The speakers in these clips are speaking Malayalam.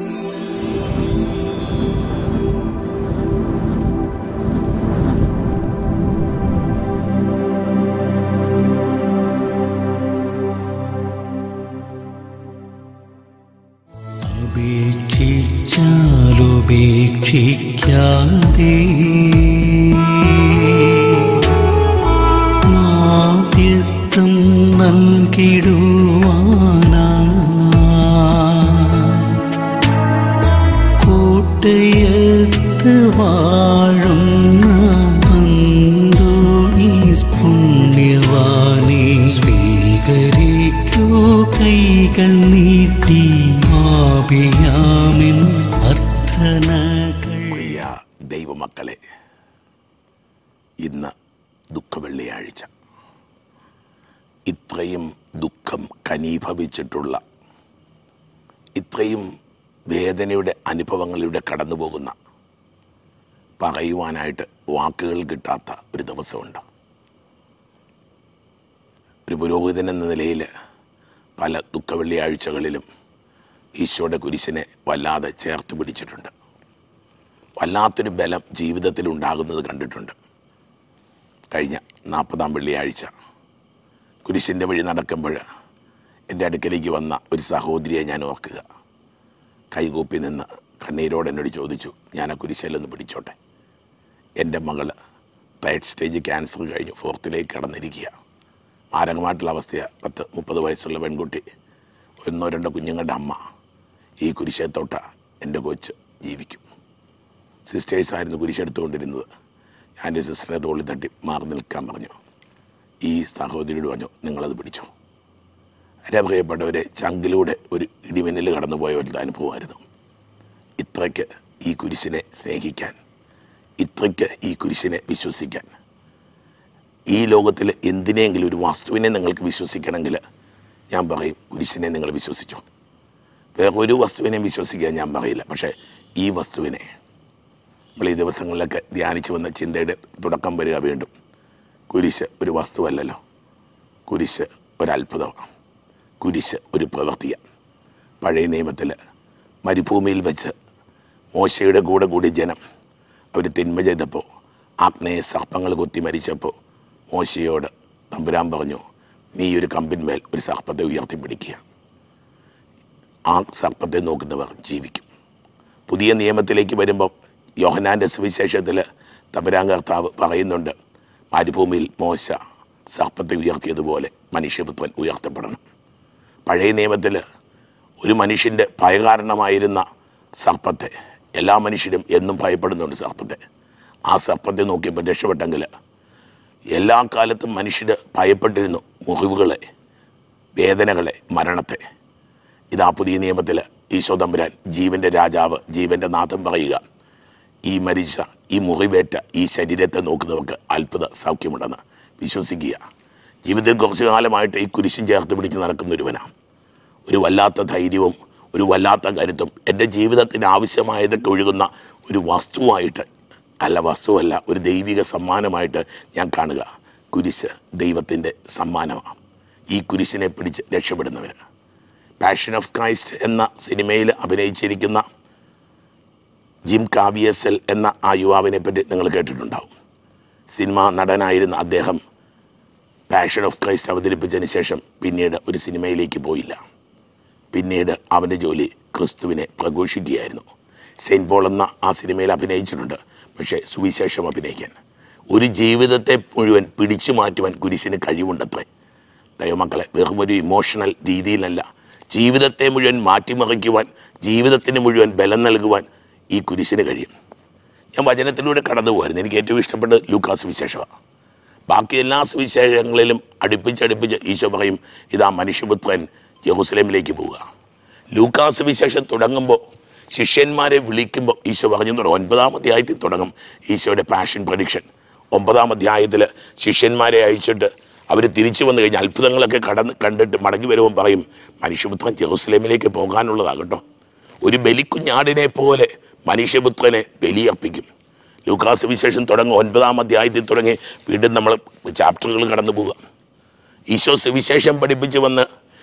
ഉപേക്ഷിച്ചാലുപേക്ഷിക്കാതെ മാധ്യസ്ഥം നൽകിടുവാനാ കോട്ടയത്ത് വാഴുന്ന അന്തോണീസ് പുണ്യവാനെ സ്വീകരിക്കൂ കൈകൾ നീട്ടി ആപിയാമിൻ അർത്ഥനകൾ പ്രിയ ദൈവമക്കളെ ഇന്ന് ദുഃഖവെള്ളിയാഴ്ച ഇത്രയും ദുഃഖം കനീഭവിച്ചിട്ടുള്ള ഇത്രയും വേദനയുടെ അനുഭവങ്ങളിലൂടെ കടന്നു പോകുന്ന പറയുവാനായിട്ട് വാക്കുകൾ കിട്ടാത്ത ഒരു ദിവസമുണ്ട് ഒരു പുരോഹിതൻ എന്ന നിലയിൽ പല ദുഃഖവെള്ളിയാഴ്ചകളിലും ഈശോയുടെ കുരിശിനെ വല്ലാതെ ചേർത്ത് പിടിച്ചിട്ടുണ്ട് വല്ലാത്തൊരു ബലം ജീവിതത്തിൽ ഉണ്ടാകുന്നത് കണ്ടിട്ടുണ്ട് കഴിഞ്ഞ നാൽപ്പതാം വെള്ളിയാഴ്ച കുരിശിൻ്റെ വഴി നടക്കുമ്പോൾ എൻ്റെ അടുക്കലേക്ക് വന്ന ഒരു സഹോദരിയെ ഞാൻ ഓർക്കുക കൈകൂപ്പി നിന്ന് കണ്ണീരോടെ എന്നോട് ചോദിച്ചു ഞാൻ ആ കുരിശയിലൊന്ന് പിടിച്ചോട്ടെ എൻ്റെ മകള് തേർഡ് സ്റ്റേജ് ക്യാൻസർ കഴിഞ്ഞു ഫോർത്തിലേക്ക് കടന്നിരിക്കുക മാരകമായിട്ടുള്ള അവസ്ഥയാണ് പത്ത് മുപ്പത് വയസ്സുള്ള പെൺകുട്ടി ഒന്നോ രണ്ടോ കുഞ്ഞുങ്ങളുടെ അമ്മ ഈ കുരിശെ തൊട്ട എൻ്റെ കൊച്ച് ജീവിക്കും സിസ്റ്റേഴ്സായിരുന്നു കുരിശെടുത്തുകൊണ്ടിരുന്നത് ഞാനൊരു സിസ്റ്ററെ തോളിൽ തട്ടി മാറി നിൽക്കാൻ പറഞ്ഞു ഈ സഹോദരിയോട് പറഞ്ഞു നിങ്ങളത് പിടിച്ചോ എൻ്റെ പ്രിയപ്പെട്ടവരെ ചങ്കിലൂടെ ഒരു ഇടിമിന്നൽ കടന്നുപോയ ഒരു അനുഭവമായിരുന്നു ഇത്രയ്ക്ക് ഈ കുരിശിനെ സ്നേഹിക്കാൻ ഇത്രയ്ക്ക് ഈ കുരിശിനെ വിശ്വസിക്കാൻ ഈ ലോകത്തിൽ എന്തിനെങ്കിലും ഒരു വസ്തുവിനെ നിങ്ങൾക്ക് വിശ്വസിക്കണമെങ്കിൽ ഞാൻ പറയും കുരിശിനെ നിങ്ങൾ വിശ്വസിച്ചോ വേറെ ഒരു വസ്തുവിനെ വിശ്വസിക്കാൻ ഞാൻ പറയില്ല പക്ഷേ ഈ വസ്തുവിനെ നമ്മൾ ഈ ദിവസങ്ങളിലൊക്കെ ധ്യാനിച്ചു വന്ന ചിന്തയുടെ തുടക്കം വരിക വീണ്ടും കുരിശ് ഒരു വസ്തുവല്ലല്ലോ കുരിശ് ഒരത്ഭുതമാണ് കുരിശ് ഒരു പ്രവൃത്തിയാണ് പഴയ നിയമത്തിൽ മരുഭൂമിയിൽ വെച്ച് മോശയുടെ കൂടെ കൂടി ജനം അവർ തിന്മ ചെയ്തപ്പോൾ ആഗ്നേയ സർപ്പങ്ങൾ കൊത്തി മരിച്ചപ്പോൾ മോശയോട് തമ്പുരാൻ പറഞ്ഞു നീ ഒരു കമ്പിന്മേൽ ഒരു സർപ്പത്തെ ഉയർത്തിപ്പിടിക്കുക ആ സർപ്പത്തെ നോക്കുന്നവർ ജീവിക്കും പുതിയ നിയമത്തിലേക്ക് വരുമ്പോൾ യോഹനാൻ്റെ സുവിശേഷത്തിൽ തമ്പുരാൻ കർത്താവ് പറയുന്നുണ്ട് മരുഭൂമിയിൽ മോശ സർപ്പത്തെ ഉയർത്തിയതുപോലെ മനുഷ്യപുത്രൻ ഉയർത്തപ്പെടണം പഴയ നിയമത്തിൽ ഒരു മനുഷ്യൻ്റെ ഭയകാരണമായിരുന്ന സർപ്പത്തെ എല്ലാ മനുഷ്യരും എന്നും ഭയപ്പെടുന്നുണ്ട് സർപ്പത്തെ ആ സർപ്പത്തെ നോക്കിയപ്പോൾ രക്ഷപ്പെട്ടെങ്കിൽ എല്ലാ കാലത്തും മനുഷ്യർ ഭയപ്പെട്ടിരുന്നു മുറിവുകളെ വേദനകളെ മരണത്തെ ഇതാ പുതിയ നിയമത്തിൽ ഈശോ തമ്പുരാൻ ജീവൻ്റെ രാജാവ് ജീവൻ്റെ നാഥം പറയുക ഈ മരിച്ച ഈ മുറിവേറ്റ ഈ ശരീരത്തെ നോക്കുന്നവർക്ക് അത്ഭുത സൗഖ്യമുണ്ടെന്ന് വിശ്വസിക്കുക ജീവിതത്തിൽ കുറച്ചു കാലമായിട്ട് ഈ കുരിശും ചേർത്ത് പിടിച്ച് നടക്കുന്ന ഒരുവനാണ് ഒരു വല്ലാത്ത ധൈര്യവും ഒരു വല്ലാത്ത കരുത്തും എൻ്റെ ജീവിതത്തിന് ആവശ്യമായതൊക്കെ ഒഴുകുന്ന ഒരു വസ്തുവായിട്ട് അല്ല വസ്തുവല്ല ഒരു ദൈവിക സമ്മാനമായിട്ട് ഞാൻ കാണുക കുരിശ് ദൈവത്തിൻ്റെ സമ്മാനമാണ് ഈ കുരിശിനെ പിടിച്ച് രക്ഷപ്പെടുന്നവർ പാഷൻ ഓഫ് ക്രൈസ്റ്റ് എന്ന സിനിമയിൽ അഭിനയിച്ചിരിക്കുന്ന ജിം കാവിയസൽ എന്ന ആ യുവാവിനെ പറ്റി നിങ്ങൾ കേട്ടിട്ടുണ്ടാവും സിനിമ നടനായിരുന്ന അദ്ദേഹം പാഷൻ ഓഫ് ക്രൈസ്റ്റ് അവതരിപ്പിച്ചതിന് ശേഷം പിന്നീട് ഒരു സിനിമയിലേക്ക് പോയില്ല പിന്നീട് അവൻ്റെ ജോലി ക്രിസ്തുവിനെ പ്രഘോഷിക്കുകയായിരുന്നു സെയിൻറ്റ് പോൾ എന്ന ആ സിനിമയിൽ അഭിനയിച്ചിട്ടുണ്ട് പക്ഷേ സുവിശേഷം അഭിനയിക്കാൻ ഒരു ജീവിതത്തെ മുഴുവൻ പിടിച്ചു മാറ്റുവാൻ കുരിശിന് കഴിവുണ്ടത്രേ ദൈവമക്കളെ വെറും ഒരു ഇമോഷണൽ രീതിയിലല്ല ജീവിതത്തെ മുഴുവൻ മാറ്റിമറിക്കുവാൻ ജീവിതത്തിന് മുഴുവൻ ബലം നൽകുവാൻ ഈ കുരിശിന് കഴിയും ഞാൻ വചനത്തിലൂടെ കടന്നു പോയിരുന്നു എനിക്ക് ഏറ്റവും ഇഷ്ടപ്പെട്ടത് ലൂക്കാസ് വിശേഷമാണ് ബാക്കി എല്ലാ സുവിശേഷങ്ങളിലും അടുപ്പിച്ചടുപ്പിച്ച് ഈശോ പറയും ഇതാ മനുഷ്യപുത്രൻ യെറൂസലേമിലേക്ക് പോവുക ലൂക്കാസ് വിശേഷം തുടങ്ങുമ്പോൾ ശിഷ്യന്മാരെ വിളിക്കുമ്പോൾ ഈശോ പറഞ്ഞു തുടങ്ങും ഒൻപതാം അധ്യായത്തിൽ തുടങ്ങും ഈശോയുടെ പാഷൻ പ്രഡിക്ഷൻ ഒമ്പതാം അധ്യായത്തിൽ ശിഷ്യന്മാരെ അയച്ചിട്ട് അവർ തിരിച്ചു വന്നു കഴിഞ്ഞാൽ അത്ഭുതങ്ങളൊക്കെ കടന്ന് കണ്ടിട്ട് മടങ്ങി വരുമ്പോൾ പറയും മനുഷ്യപുത്രൻ ജെറുസലേമിലേക്ക് പോകാനുള്ളതാകട്ടോ ഒരു ബലിക്കുഞ്ഞാടിനെ പോലെ മനുഷ്യപുത്രനെ ബലിയർപ്പിക്കും ലൂക്കാസ് വിശേഷം തുടങ്ങും ഒൻപതാം അധ്യായത്തിൽ തുടങ്ങി വീണ്ടും നമ്മൾ ചാപ്റ്ററുകൾ കടന്നു പോവുക ഈശോ സുവിശേഷം പഠിപ്പിച്ച് വന്ന്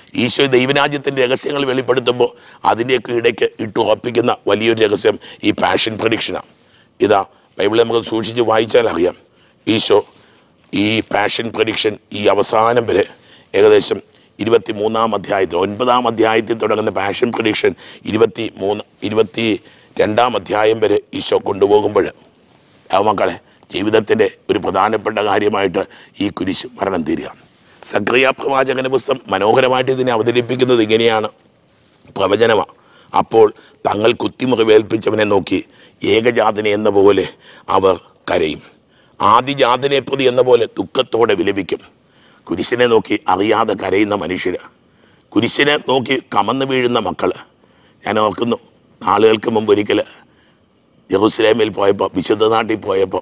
ഈശോ ദൈവരാജ്യത്തിൻ്റെ രഹസ്യങ്ങൾ വെളിപ്പെടുത്തുമ്പോൾ അതിൻ്റെയൊക്കെ ഇടയ്ക്ക് ഇട്ട് ഉറപ്പിക്കുന്ന വലിയൊരു രഹസ്യം ഈ പാഷൻ പ്രഡിക്ഷനാണ് ഇതാ ബൈബിളിൽ നമുക്ക് സൂക്ഷിച്ച് വായിച്ചാൽ അറിയാം ഈശോ ഈ പാഷൻ പ്രഡിക്ഷൻ ഈ അവസാനം വരെ ഏകദേശം ഇരുപത്തി മൂന്നാം അധ്യായത്തിൽ ഒൻപതാം അധ്യായത്തിൽ തുടങ്ങുന്ന പാഷൻ പ്രഡിക്ഷൻ ഇരുപത്തി മൂന്ന് ഇരുപത്തി രണ്ടാം അധ്യായം വരെ ഈശോ കൊണ്ടുപോകുമ്പോൾ ആ മക്കളെ ജീവിതത്തിൻ്റെ ഒരു പ്രധാനപ്പെട്ട കാര്യമായിട്ട് ഈ കുരിശ് മരണം തീരുക സക്രിയ പ്രവാചകന്റെ പുസ്തകം മനോഹരമായിട്ട് ഇതിനെ അവതരിപ്പിക്കുന്നത് ഇങ്ങനെയാണ് പ്രവചനമാണ് അപ്പോൾ തങ്ങൾ കുത്തിമുറിവേൽപ്പിച്ചവനെ നോക്കി ഏകജാതനെ എന്ന പോലെ അവർ കരയും ആദിജാതനെ പ്രതി എന്ന പോലെ ദുഃഖത്തോടെ വിലപിക്കും കുരിശിനെ നോക്കി അറിയാതെ കരയുന്ന മനുഷ്യർ കുരിശിനെ നോക്കി കമന്ന് വീഴുന്ന മക്കൾ ഞാൻ ഓർക്കുന്നു നാളുകൾക്ക് മുമ്പ് ഒരിക്കൽ ജെറുസലേമിൽ പോയപ്പോൾ വിശുദ്ധ നാട്ടിൽ പോയപ്പോൾ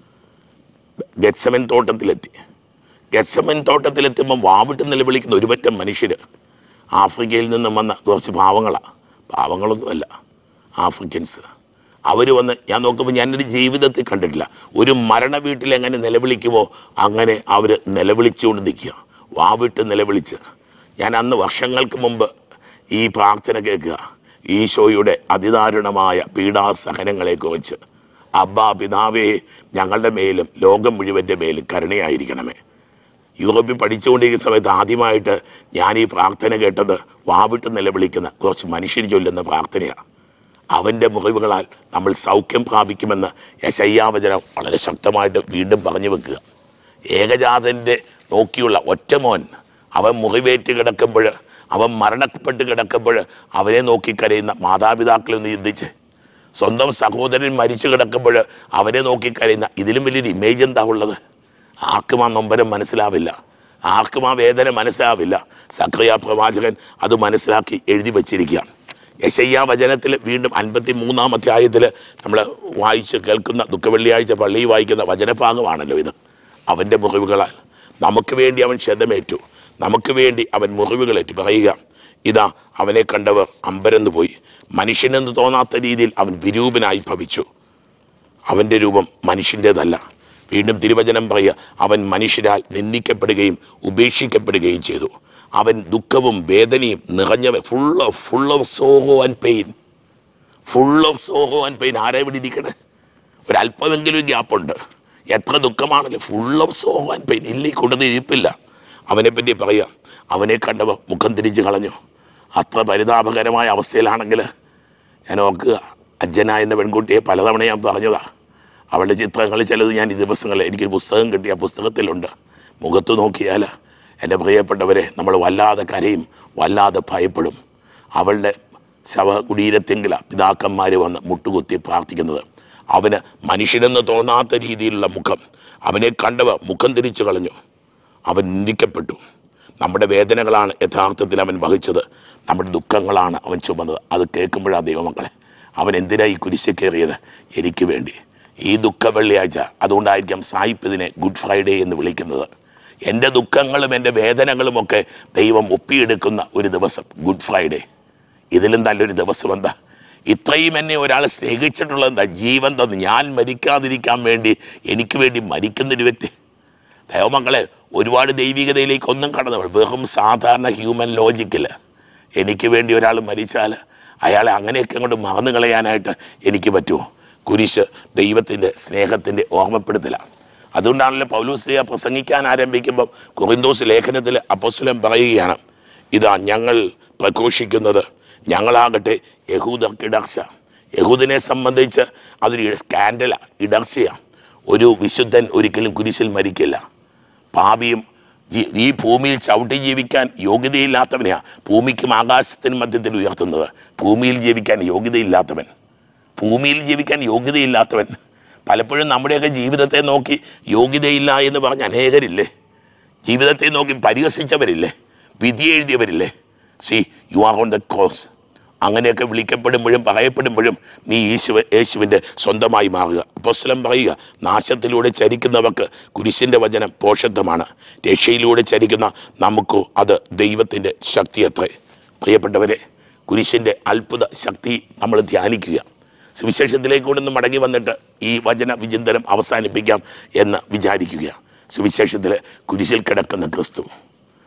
ഗത്സമൻ തോട്ടത്തിലെത്തി ഗത്സമൻ തോട്ടത്തിലെത്തുമ്പോൾ വാവിട്ട് നിലവിളിക്കുന്ന ഒരുപറ്റം മനുഷ്യർ ആഫ്രിക്കയിൽ നിന്നും വന്ന കുറച്ച് പാവങ്ങളാണ് പാവങ്ങളൊന്നുമല്ല ആഫ്രിക്കൻസ് അവർ വന്ന് ഞാൻ നോക്കുമ്പോൾ ഞാനൊരു ജീവിതത്തിൽ കണ്ടിട്ടില്ല ഒരു മരണ വീട്ടിൽ എങ്ങനെ നിലവിളിക്കുമോ അങ്ങനെ അവർ നിലവിളിച്ചുകൊണ്ട് നിൽക്കുക വാവിട്ട് നിലവിളിച്ച് ഞാൻ അന്ന് വർഷങ്ങൾക്ക് മുമ്പ് ഈ പ്രാർത്ഥന കേൾക്കുക ഈശോയുടെ അതിദാരുണമായ പീഡാസഹനങ്ങളെക്കുറിച്ച് അബ്ബാ പിതാവേ ഞങ്ങളുടെ മേലും ലോകം മുഴുവൻ്റെ മേലും കരുണയായിരിക്കണമേ യൂറോപ്പിൽ പഠിച്ചുകൊണ്ടിരിക്കുന്ന സമയത്ത് ആദ്യമായിട്ട് ഞാൻ ഈ പ്രാർത്ഥന കേട്ടത് വാവിട്ട് നിലവിളിക്കുന്ന കുറച്ച് മനുഷ്യർ ചൊല്ലുന്ന പ്രാർത്ഥനയാണ് അവൻ്റെ മുറിവുകളാൽ നമ്മൾ സൗഖ്യം പ്രാപിക്കുമെന്ന് യശയ്യാവചനം വളരെ ശക്തമായിട്ട് വീണ്ടും പറഞ്ഞു വെക്കുക ഏകജാതൻ്റെ നോക്കിയുള്ള ഒറ്റമോൻ അവൻ മുറിവേറ്റ് കിടക്കുമ്പോൾ അവൻ മരണപ്പെട്ട് കിടക്കുമ്പോൾ അവനെ നോക്കി കരയുന്ന മാതാപിതാക്കളെ ഒന്ന് ചിന്തിച്ച് സ്വന്തം സഹോദരൻ മരിച്ചു കിടക്കുമ്പോൾ അവനെ നോക്കി കരയുന്ന ഇതിലും വലിയൊരു ഇമേജ് എന്താ ഉള്ളത് ആർക്കും ആ നൊമ്പരം മനസ്സിലാവില്ല ആർക്കും ആ വേദന മനസ്സിലാവില്ല സക്രിയ പ്രവാചകൻ അത് മനസ്സിലാക്കി എഴുതി വച്ചിരിക്കുക യശയ്യ വചനത്തിൽ വീണ്ടും അൻപത്തി മൂന്നാം അധ്യായത്തിൽ നമ്മൾ വായിച്ച് കേൾക്കുന്ന ദുഃഖവെള്ളിയാഴ്ച പള്ളിയിൽ വായിക്കുന്ന വചനഭാഗമാണല്ലോ ഇത് അവൻ്റെ മുറിവുകളാൽ നമുക്ക് വേണ്ടി അവൻ ക്ഷതമേറ്റു നമുക്ക് വേണ്ടി അവൻ മുറിവുകളേറ്റു പറയുക ഇതാ അവനെ കണ്ടവർ അമ്പരന്ന് പോയി മനുഷ്യനെന്ന് തോന്നാത്ത രീതിയിൽ അവൻ വിരൂപനായി ഭവിച്ചു അവൻ്റെ രൂപം മനുഷ്യൻ്റേതല്ല വീണ്ടും തിരുവചനം പറയുക അവൻ മനുഷ്യരാൽ നിന്ദിക്കപ്പെടുകയും ഉപേക്ഷിക്കപ്പെടുകയും ചെയ്തു അവൻ ദുഃഖവും വേദനയും നിറഞ്ഞവൻ full of full of sorrow and pain full of sorrow and pain ആരാ ഇവിടെ ഇരിക്കണേ ഒരല്പമെങ്കിലും ഗ്യാപ്പുണ്ട് എത്ര ദുഃഖമാണല്ലോ full of sorrow and pain ഇല്ല ഈ കൂട്ടത്തിൽ ഇരിപ്പില്ല അവനെപ്പറ്റി പറയുക അവനെ കണ്ടവർ മുഖം തിരിച്ച് കളഞ്ഞു അത്ര പരിതാപകരമായ അവസ്ഥയിലാണെങ്കിൽ ഞാൻ ഓർക്കുക അജ്ജന എന്ന പെൺകുട്ടിയെ പലതവണ ഞാൻ പറഞ്ഞതാ അവളുടെ ചിത്രങ്ങൾ ചിലത് ഞാൻ ഈ ദിവസങ്ങളിൽ എനിക്കൊരു പുസ്തകം കിട്ടി ആ പുസ്തകത്തിലുണ്ട് മുഖത്ത് നോക്കിയാൽ എൻ്റെ പ്രിയപ്പെട്ടവരെ നമ്മൾ വല്ലാതെ കരയും വല്ലാതെ ഭയപ്പെടും അവളുടെ ശവകുടീരത്തെങ്കില പിതാക്കന്മാർ വന്ന് മുട്ടുകുത്തി പ്രാർത്ഥിക്കുന്നത് അവന് മനുഷ്യനെന്ന് തോന്നാത്ത രീതിയിലുള്ള മുഖം അവനെ കണ്ടവർ മുഖം തിരിച്ചു കളഞ്ഞു അവൻ നിന്ദിക്കപ്പെട്ടു നമ്മുടെ വേദനകളാണ് യഥാർത്ഥത്തിൽ അവൻ വഹിച്ചത് നമ്മുടെ ദുഃഖങ്ങളാണ് അവൻ ചുമന്നത് അത് കേൾക്കുമ്പോഴാണ് ദൈവമക്കളെ അവൻ എന്തിനാ ഈ കുരിശ് കയറിയത് എനിക്ക് വേണ്ടി ഈ ദുഃഖ വെള്ളിയാഴ്ച അതുകൊണ്ടായിരിക്കാം സായിപ്പ് ഇതിനെ ഗുഡ് ഫ്രൈഡേ എന്ന് വിളിക്കുന്നത് എൻ്റെ ദുഃഖങ്ങളും എൻ്റെ വേദനകളുമൊക്കെ ദൈവം ഒപ്പിയെടുക്കുന്ന ഒരു ദിവസം ഗുഡ് ഫ്രൈഡേ ഇതിലും നല്ലൊരു ദിവസം എന്താ ഇത്രയും എന്നെ ഒരാൾ സ്നേഹിച്ചിട്ടുള്ളത് എന്താ ജീവൻ തന്ന് ഞാൻ മരിക്കാതിരിക്കാൻ വേണ്ടി എനിക്ക് വേണ്ടി മരിക്കുന്നൊരു വ്യക്തി ദൈവമക്കളെ ഒരുപാട് ദൈവികതയിലേക്ക് ഒന്നും കടന്നു വെറും സാധാരണ ഹ്യൂമൻ ലോജിക്കിൽ എനിക്ക് വേണ്ടി ഒരാൾ മരിച്ചാൽ അയാളെ അങ്ങനെയൊക്കെ അങ്ങോട്ട് മറന്നു കളയാനായിട്ട് എനിക്ക് പറ്റുമോ കുരിശ് ദൈവത്തിൻ്റെ സ്നേഹത്തിൻ്റെ ഓർമ്മപ്പെടുത്തലാണ് അതുകൊണ്ടാണല്ലോ പൗലൂസ്ലിയ പ്രസംഗിക്കാൻ ആരംഭിക്കുമ്പം കുറിന്തോസ് ലേഖനത്തിൽ അപ്പോസ്ലം പറയുകയാണ് ഇതാ ഞങ്ങൾ പ്രഘോഷിക്കുന്നത് ഞങ്ങളാകട്ടെ യഹൂദർക്ക് ഇടർച്ച യഹൂദിനെ സംബന്ധിച്ച് അതൊരു സ്കാൻഡലാണ് ഇടർച്ചയാണ് ഒരു വിശുദ്ധൻ ഒരിക്കലും കുരിശിൽ മരിക്കില്ല പാപിയും ജീ- ഈ ഭൂമിയിൽ ചവിട്ടി ജീവിക്കാൻ യോഗ്യതയില്ലാത്തവനെയാ ഭൂമിക്കും ആകാശത്തിനും മധ്യത്തിൽ ഉയർത്തുന്നത് ഭൂമിയിൽ ജീവിക്കാൻ യോഗ്യതയില്ലാത്തവൻ ഭൂമിയിൽ ജീവിക്കാൻ യോഗ്യതയില്ലാത്തവൻ പലപ്പോഴും നമ്മുടെയൊക്കെ ജീവിതത്തെ നോക്കി യോഗ്യതയില്ല എന്ന് പറഞ്ഞ അനേകരില്ലേ ജീവിതത്തെ നോക്കി പരിഹസിച്ചവരില്ലേ വിധി എഴുതിയവരില്ലേ see you are on the cross അങ്ങനെയൊക്കെ വിളിക്കപ്പെടുമ്പോഴും പറയപ്പെടുമ്പോഴും നീ യേശുവ യേശുവിൻ്റെ സ്വന്തമായി മാറുക അപ്പോസ്തലൻ പറയുക നാശത്തിലൂടെ ചരിക്കുന്നവർക്ക് കുരിശിൻ്റെ വചനം പോഷത്വമാണ് രക്ഷയിലൂടെ ചരിക്കുന്ന നമുക്കോ അത് ദൈവത്തിൻ്റെ ശക്തി അത്രേ പ്രിയപ്പെട്ടവരെ കുരിശിൻ്റെ അത്ഭുത ശക്തി നമ്മൾ ധ്യാനിക്കുക സുവിശേഷത്തിലേക്ക് കൂടെ ഒന്ന് മടങ്ങി വന്നിട്ട് ഈ വചന വിചിന്തനം അവസാനിപ്പിക്കാം എന്ന് വിചാരിക്കുക സുവിശേഷത്തിൽ കുരിശിൽ കിടക്കുന്ന ക്രിസ്തു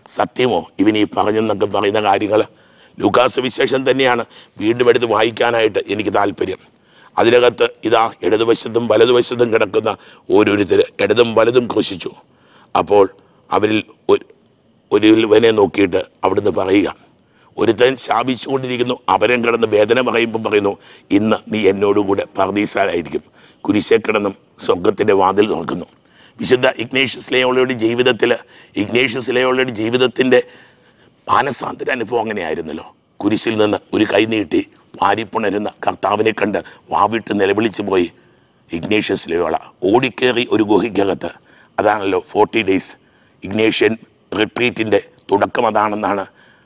സത്യമോ ഇവൻ ഈ പറഞ്ഞെന്നൊക്കെ പറയുന്ന കാര്യങ്ങൾ ലൂക്കാസ് വിശേഷം തന്നെയാണ് വീണ്ടും എടുത്ത് വായിക്കാനായിട്ട് എനിക്ക് താല്പര്യം അതിനകത്ത് ഇതാ ഇടതുവശത്തും വലതുവശത്തും കിടക്കുന്ന ഓരോരുത്തർ ഇടതും വലതും ക്രൂശിച്ചു അപ്പോൾ അവരിൽ ഒരു ഒരുവനെ നോക്കിയിട്ട് അവിടുന്ന് പറയുക ഒരുത്തൻ ശാപിച്ചുകൊണ്ടിരിക്കുന്നു അവരൻ കിടന്ന് വേദന പറയുമ്പോൾ പറയുന്നു ഇന്ന് നീ എന്നോടുകൂടെ പർദീസാലായിരിക്കും കുരിശെ കിടന്നും സ്വർഗത്തിൻ്റെ വാതിൽ തുറക്കുന്നു വിശുദ്ധ ഇഗ്നേഷ്യസ് ലയോളയുടെ ജീവിതത്തിൽ ഇഗ്നേഷ്യസ് ലയോളയുടെ ജീവിതത്തിൻ്റെ മാനസാന്തര അനുഭവം അങ്ങനെയായിരുന്നല്ലോ കുരിശിൽ നിന്ന് ഒരു കൈ നീട്ടി വാരിപ്പുണരുന്ന കർത്താവിനെ കണ്ട് വാവിട്ട് നിലവിളിച്ചു പോയി ഇഗ്നേഷ്യസ് ലയോള ഓടിക്കേറി ഒരു ഗുഹയ്ക്കകത്ത് അതാണല്ലോ ഫോർട്ടി ഡേയ്സ് ഇഗ്നേഷ്യൻ റിട്രീറ്റിൻ്റെ തുടക്കം അതാണെന്നാണ്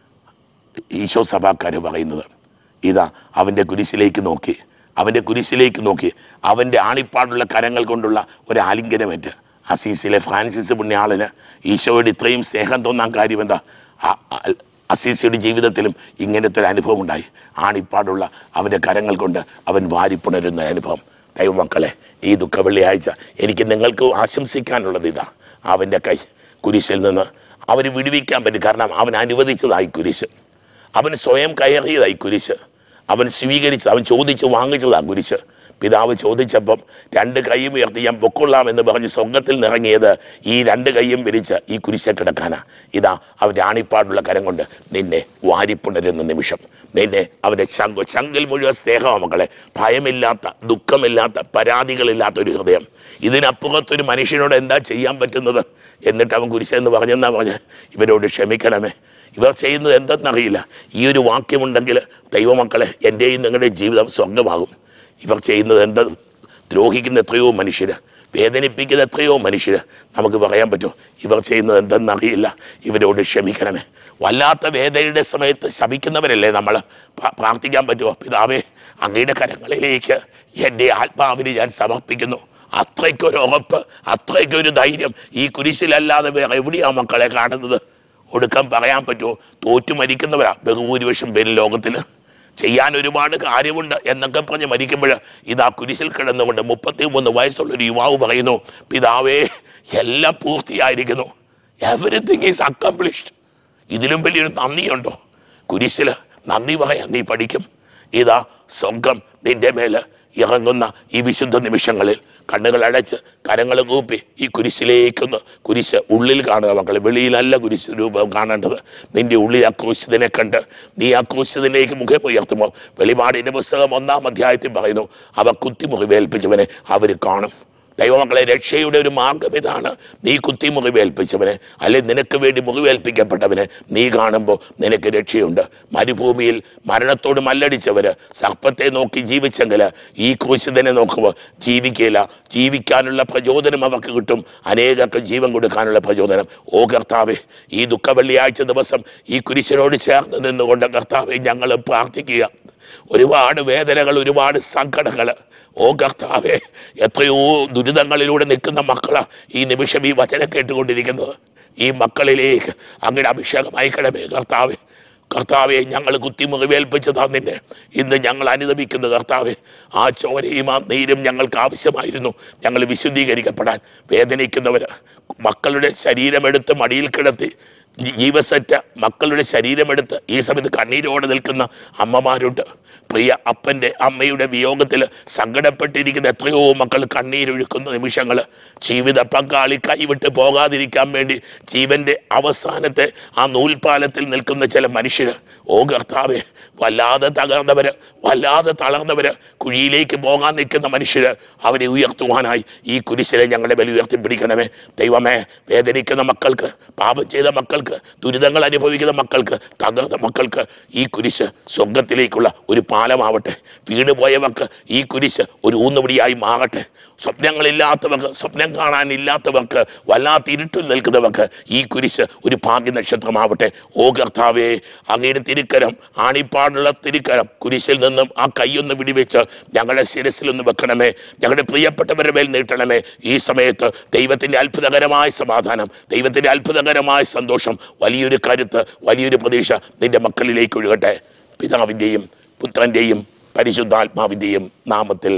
ഈശോ സഭാക്കാർ പറയുന്നത് ഇതാ അവൻ്റെ കുരിശിലേക്ക് നോക്കി അവൻ്റെ കുരിശിലേക്ക് നോക്കി അവൻ്റെ ആണിപ്പാടുള്ള കരങ്ങൾ കൊണ്ടുള്ള ഒരു ആലിംഗനമേറ്റ് അസീസിലെ ഫ്രാൻസിസ് പുണ്യാളന് ഈശോയോട് ഇത്രയും സ്നേഹം തോന്നാൻ കാര്യം എന്താ ആ- ആ- അസീസിയുടെ ജീവിതത്തിലും ഇങ്ങനത്തെ ഒരു അനുഭവം ഉണ്ടായി ആണിപ്പാടുള്ള അവൻ്റെ കരങ്ങൾ കൊണ്ട് അവൻ വാരിപ്പുണരുന്ന അനുഭവം ദൈവമക്കളെ ഈ ദുഃഖ വെള്ളിയാഴ്ച എനിക്ക് നിങ്ങൾക്ക് ആശംസിക്കാനുള്ളത് ഇതാ അവൻ്റെ കൈ കുരിശിൽ നിന്ന് അവന് വിടുവിക്കാൻ പറ്റും കാരണം അവൻ അനുവദിച്ചതായി കുരിശ് അവൻ സ്വയം കയറിയതായി കുരിശ് അവൻ സ്വീകരിച്ചത് അവൻ ചോദിച്ച് വാങ്ങിച്ചതാ കുരിശ് പിതാവ് ചോദിച്ചപ്പം രണ്ട് കൈയും ഉയർത്തി ഞാൻ പൊക്കൊള്ളാം എന്ന് പറഞ്ഞ് സ്വർഗത്തിൽ നിറങ്ങിയത് ഈ രണ്ട് കൈയും വിരിച്ച് ഈ കുരിശെ കിടക്കാനാ ഇതാ അവൻ്റെ ആണിപ്പാടുള്ള കരം കൊണ്ട് നിന്നെ വാരിപ്പുണരുന്ന നിമിഷം നിന്നെ അവൻ്റെ ചങ്ക് ചങ്കിൽ മുഴുവൻ സ്നേഹമാണ് മക്കളെ ഭയമില്ലാത്ത ദുഃഖമില്ലാത്ത പരാതികളില്ലാത്ത ഒരു ഹൃദയം ഇതിനപ്പുറത്തൊരു മനുഷ്യനോട് എന്താ ചെയ്യാൻ പറ്റുന്നത് എന്നിട്ട് അവൻ കുരിശെന്ന് പറഞ്ഞെന്നാ പറഞ്ഞ് ഇവരോട് ക്ഷമിക്കണമേ ഇവർ ചെയ്യുന്നത് എന്തെന്നറിയില്ല ഈ ഒരു വാക്യമുണ്ടെങ്കിൽ ദൈവമക്കളെ എൻ്റെയും നിങ്ങളുടെയും ജീവിതം സ്വർഗമാകും ഇവർ ചെയ്യുന്നത് എന്താ ദ്രോഹിക്കുന്ന എത്രയോ മനുഷ്യർ വേദനിപ്പിക്കുന്ന എത്രയോ മനുഷ്യർ നമുക്ക് പറയാൻ പറ്റുമോ ഇവർ ചെയ്യുന്നത് എന്തെന്നറിയില്ല ഇവരോട് ക്ഷമിക്കണമേ വല്ലാത്ത വേദനയുടെ സമയത്ത് ശമിക്കുന്നവരല്ലേ നമ്മൾ പ്രാർത്ഥിക്കാൻ പറ്റുമോ പിതാവേ അങ്ങയുടെ കരങ്ങളിലേക്ക് എൻ്റെ ആത്മാവിനെ ഞാൻ സമർപ്പിക്കുന്നു അത്രയ്ക്കൊരു ഉറപ്പ് അത്രയ്ക്കൊരു ധൈര്യം ഈ കുരിശിലല്ലാതെ വേറെ എവിടെയാ മക്കളെ കാണുന്നത് ഒടുക്കം പറയാൻ പറ്റുമോ തോറ്റു മരിക്കുന്നവരാ ബഹുഭൂരിപക്ഷം പേര് ലോകത്തിൽ ചെയ്യാൻ ഒരുപാട് കാര്യമുണ്ട് എന്നൊക്കെ പറഞ്ഞ് മരിക്കുമ്പോൾ ഇതാ കുരിശിൽ കിടന്നുകൊണ്ട് മുപ്പത്തി മൂന്ന് വയസ്സുള്ള ഒരു യുവാവ് പറയുന്നു പിതാവേ എല്ലാം പൂർത്തിയായിരിക്കുന്നു എവറിത്തിങ് ഈസ് അക്കംപ്ലിഷ്ഡ് ഇതിലും വലിയൊരു നന്ദിയുണ്ടോ കുരിശിൽ നന്ദി പറയാൻ നീ പഠിക്കും ഇതാ സ്വർഗം നിന്റെ മേല് ഇറങ്ങുന്ന ഈ വിശുദ്ധ നിമിഷങ്ങളിൽ കണ്ണുകൾ അടച്ച് കരങ്ങൾ കൂപ്പി ഈ കുരിശിലേക്കൊന്ന് കുരിശ് ഉള്ളിൽ കാണുക മക്കളെ വെളിയിലല്ല കുരിശ് രൂപം കാണേണ്ടത് നിന്റെ ഉള്ളിൽ ആ ക്രൂശിതനെ കണ്ട് നീ ആ ക്രൂശിതനിലേക്ക് മുഖം ഉയർത്തുമ്പോൾ വെളിപാടിൻ്റെ പുസ്തകം ഒന്നാം അധ്യായത്തിൽ പറയുന്നു അവ കുത്തി മുറിവേൽപ്പിച്ചവനെ അവർ കാണും ദൈവമക്കളെ രക്ഷയുടെ ഒരു മാർഗം ഇതാണ് നീ കുത്തി മുറിവേൽപ്പിച്ചവനെ അല്ലെ നിനക്ക് വേണ്ടി മുറിവേൽപ്പിക്കപ്പെട്ടവനെ നീ കാണുമ്പോൾ നിനക്ക് രക്ഷയുണ്ട് മരുഭൂമിയിൽ മരണത്തോട് മല്ലടിച്ചവര് സർപ്പത്തെ നോക്കി ജീവിച്ചെങ്കിൽ ഈ ക്രൂശിതനെ നോക്കുമ്പോൾ ജീവിക്കില്ല ജീവിക്കാനുള്ള പ്രചോദനം അവർക്ക് കിട്ടും അനേകർക്ക് ജീവൻ കൊടുക്കാനുള്ള പ്രചോദനം ഓ കർത്താവെ ഈ ദുഃഖ വെള്ളിയാഴ്ച ദിവസം ഈ കുരിശനോട് ചേർന്ന് നിന്നുകൊണ്ട് കർത്താവെ ഞങ്ങൾ പ്രാർത്ഥിക്കുക ഒരുപാട് വേദനകൾ ഒരുപാട് സങ്കടങ്ങൾ ഓ കർത്താവെ എത്രയോ ദുരിതങ്ങളിലൂടെ നിൽക്കുന്ന മക്കളാ ഈ നിമിഷം ഈ വചനം കേട്ടുകൊണ്ടിരിക്കുന്നത് ഈ മക്കളിലേക്ക് അങ്ങയുടെ അഭിഷേകം അയക്കണമേ കർത്താവെ കർത്താവെ ഞങ്ങൾ കുത്തി മുറിവേൽപ്പിച്ച് തന്നിന്നെ ഇന്ന് ഞങ്ങൾ അനുദപിക്കുന്നു കർത്താവെ ആ ചോരയും ആ നീരും ഞങ്ങൾക്ക് ആവശ്യമായിരുന്നു ഞങ്ങൾ വിശുദ്ധീകരിക്കപ്പെടാൻ വേദനിക്കുന്നവർ മക്കളുടെ ശരീരമെടുത്ത് മടിയിൽ കിടത്തി ജീ- ജീവസറ്റ മക്കളുടെ ശരീരമെടുത്ത് ഈ സമയത്ത് കണ്ണീരോടെ നിൽക്കുന്ന അമ്മമാരുണ്ട് പ്രിയ അപ്പൻ്റെ അമ്മയുടെ വിയോഗത്തിൽ സങ്കടപ്പെട്ടിരിക്കുന്ന എത്രയോ മക്കൾ കണ്ണീരൊഴുക്കുന്ന നിമിഷങ്ങൾ ജീവിത പങ്കാളി കൈവിട്ട് പോകാതിരിക്കാൻ വേണ്ടി ജീവൻ്റെ അവസാനത്തെ ആ നൂൽപാലത്തിൽ നിൽക്കുന്ന ചില മനുഷ്യർ ഓ കർത്താവെ വല്ലാതെ തകർന്നവർ വല്ലാതെ തളർന്നവർ കുഴിയിലേക്ക് പോകാൻ നിൽക്കുന്ന മനുഷ്യർ അവരെ ഉയർത്തുവാനായി ഈ കുരിശിനെ ഞങ്ങളുടെ ബലി ഉയർത്തിപ്പിടിക്കണമേ ദൈവമേ വേദനിക്കുന്ന മക്കൾക്ക് പാപം ചെയ്ത മക്കൾക്ക് ദുരിതങ്ങൾ അനുഭവിക്കുന്ന മക്കൾക്ക് തകർന്ന മക്കൾക്ക് ഈ കുരിശ് സ്വർഗത്തിലേക്കുള്ള ഒരു പാലമാവട്ടെ വീട് പോയവർക്ക് ഈ കുരിശ് ഒരു ഊന്നുപിടിയായി മാറട്ടെ സ്വപ്നങ്ങളില്ലാത്തവർക്ക് സ്വപ്നം കാണാനില്ലാത്തവർക്ക് വല്ലാത്ത ഇരുട്ടിൽ നിൽക്കുന്നവർക്ക് ഈ കുരിശ് ഒരു ഭാഗ്യ നക്ഷത്രമാവട്ടെ ഓ കർത്താവേ അങ്ങയുടെ തിരുക്കരം ആണിപ്പാടുള്ള തിരുക്കരം കുരിശിൽ നിന്നും ആ കൈയൊന്ന് വിടിവെച്ച് ഞങ്ങളുടെ ശിരസിലൊന്ന് വെക്കണമേ ഞങ്ങളുടെ പ്രിയപ്പെട്ടവരുടെ മേൽ നീട്ടണമേ ഈ സമയത്ത് ദൈവത്തിൻ്റെ അത്ഭുതകരമായ സമാധാനം ദൈവത്തിൻ്റെ അത്ഭുതകരമായ സന്തോഷം വലിയൊരു കരുത്ത് വലിയൊരു പ്രതീക്ഷ നിന്റെ മക്കളിലേക്ക് ഒഴുകട്ടെ പിതാവിൻ്റെയും പുത്രൻ്റെയും പരിശുദ്ധാത്മാവിൻ്റെയും നാമത്തിൽ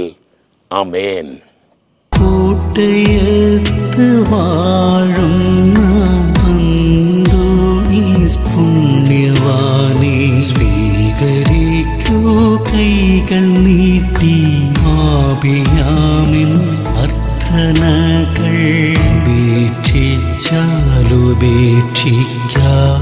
ആമേൻ കൂട്ടയത്ത് വാഴുന്ന അന്തോണി പുണ്യവാനെ സ്വീകരിക്കൂ കൈകൾ നീട്ടി ആപിയാമിൻ അർത്ഥനകൾ ഉപേക്ഷിച്ചാലുപേക്ഷിക്കാം